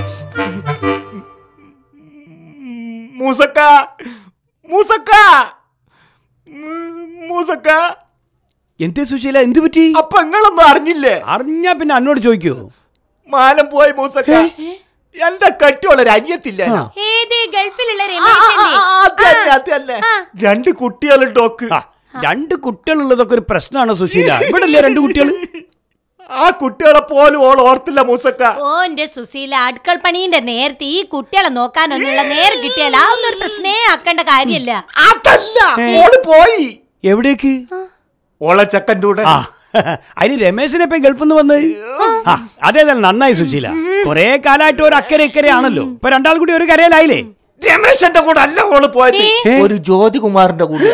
മൂസക്ക മൂസക്ക ഉം, മൂസക്ക എന്തേ സുശീല എന്ത് പറ്റി അപ്പൊ നിങ്ങളൊന്നും അറിഞ്ഞില്ലേ അറിഞ്ഞാ പിന്നെ എന്നോട് ചോദിക്കോ മാനം പോയി മൂസക്ക എന്റെ കട്ടിയുള്ളൊരു അനിയത്തില്ല ഏത് ഗൾഫിലുള്ള അത് തന്നെ അത് തന്നെ രണ്ട് കുട്ടികളും ഡോക്ക് ആ, രണ്ട് കുട്ടികളുള്ളതൊക്കെ ഒരു പ്രശ്നമാണോ സുശീല ഇവിടെ അല്ലേ രണ്ട് കുട്ടികൾ ആ കുട്ടികളെ പോലും ഓൾ ഓർത്തില്ല മൂസക്ക ഓ എന്റെ സുശീല അടുക്കൾ പണീന്റെ നേരത്തെ ഈ കുട്ടികളെ നോക്കാനൊന്നുള്ള നേരം കിട്ടിയാൽ ആ ഒന്നും ഒരു പ്രശ്നേ ആക്കേണ്ട കാര്യല്ല അതല്ല ഓള് പോയി എവിടേക്ക് ഓളെ ചെക്കൻ്റെ കൂടെ ആ അതിന് രമേശിനെ ഇപ്പൊ ഗൾഫിൽ നിന്ന് വന്നത് ആ അതേതായാലും നന്നായി സുശീല കൊറേ കാലമായിട്ട് ഒരു അക്കരെ ഇക്കരെ ആണല്ലോ ഇപ്പൊ രണ്ടാൾ കൂടി ഒരു കരയിലായില്ലേ രമേശന്റെ കൂടെ അല്ല ഓള് പോയത് ഏ? ഒരു ജ്യോതികുമാറിന്റെ കൂടെ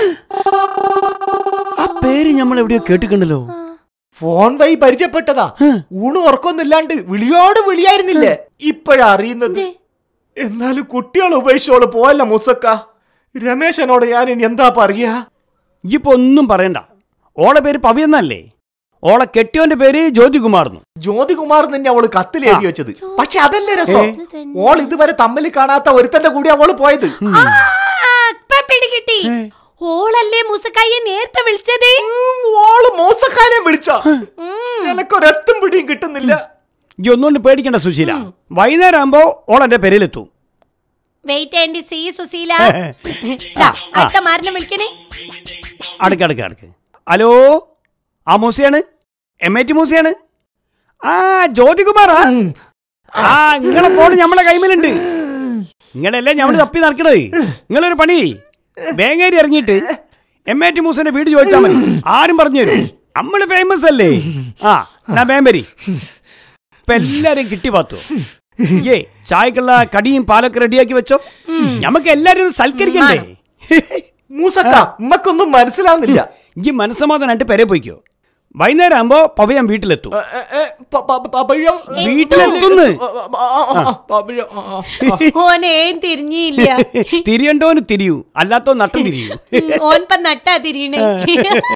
ആ പേര് നമ്മൾ എവിടെയോ കേട്ടിട്ടുണ്ടല്ലോ ഫോൺ വഴി പരിചയപ്പെട്ടതാ ഊണ് ഉറക്കൊന്നുമില്ലാണ്ട് വിളിയോട് വിളിയായിരുന്നില്ലേ ഇപ്പോഴാ അറിയുന്നത് എന്നാലും കുട്ടികൾ ഉപേക്ഷിച്ചോള് പോയല്ല മുസക്ക രമേശനോട് ഞാൻ ഇനി എന്താ പറയാ ഇപ്പൊ ഒന്നും പറയണ്ട ഓളെ പേര് പവിയെന്നല്ലേ ഓളെ കെട്ടിയോന്റെ പേര് ജ്യോതികുമാർ ജ്യോതികുമാർ തന്നെ അവള് കത്തിൽ എഴുതി വെച്ചത് പക്ഷെ അതല്ലേ രസം ഓൾ ഇതുവരെ തമ്മിൽ കാണാത്ത ഒരുത്തന്റെ കൂടി അവള് പോയത് ആ, ഇപ്പൊ പിടികിട്ടി ഓളല്ലേ മുസക്കായെ നേരത്തെ വിളിച്ചത് ഉം, ഓള് മോസക്കാരെ വിളിച്ച എനക്കൊരെത്തും പിടിയും കിട്ടുന്നില്ല ഈ ഒന്നുകൊണ്ട് പേടിക്കണ്ട സുശീല വൈകുന്നേരം ആകുമ്പോ ഓളെന്റെ പേരിലെത്തും വെയിറ്റ് ആൻഡ് സി സുശീല ദാ, അടുത്ത മാരനെ വിളിക്കണേ അടുക്ക് അടുക്ക് അടുക്ക് ഹലോ ആ മൂസയാണ് എം എ ടി മൂസയാണ് ആ ജ്യോതികുമാറാ ആ നിങ്ങളെ ഫോണ് നമ്മളെ കൈമലുണ്ട് നിങ്ങളല്ലേ ഞമ്മള് തപ്പി നടക്കണത് നിങ്ങളൊരു പണി ബേങ്ങേരി ഇറങ്ങിയിട്ട് എം എ ടി മൂസന്റെ വീട് ചോദിച്ചാൽ മതി ആരും പറഞ്ഞു തരും നമ്മള് ഫേമസ് അല്ലേ ആ എന്നാ ബേമ്പരി ഇപ്പൊ എല്ലാരും കിട്ടി പാത്തു ഏ ചായക്കുള്ള കടിയും പാലൊക്കെ റെഡിയാക്കി വെച്ചോ ഞമ്മക്ക് എല്ലാരും ഒന്ന് സൽക്കരിക്കണ്ടേ മൂസക്ക ഉമ്മക്കൊന്നും മനസ്സിലാവുന്നില്ല ഈ മനസ്സമാധാനായിട്ട് പെരെ പോയിക്കോ വൈകുന്നേരം ആകുമ്പോ പവയാൻ വീട്ടിലെത്തും ഏ, ഏ, ഏ, പ- പ- പപ്പഴം വീട്ടിലെത്തുന്ന് ആ, ആ, ആ, പപ്പഴം ആ, ആ. ഓനേം തിരിഞ്ഞില്ല തിരിയണ്ടോന് തിരിയൂ അല്ലാത്തോ നട്ടം തിരിയൂ ഓൻപ നട്ടാ തിരിയണേ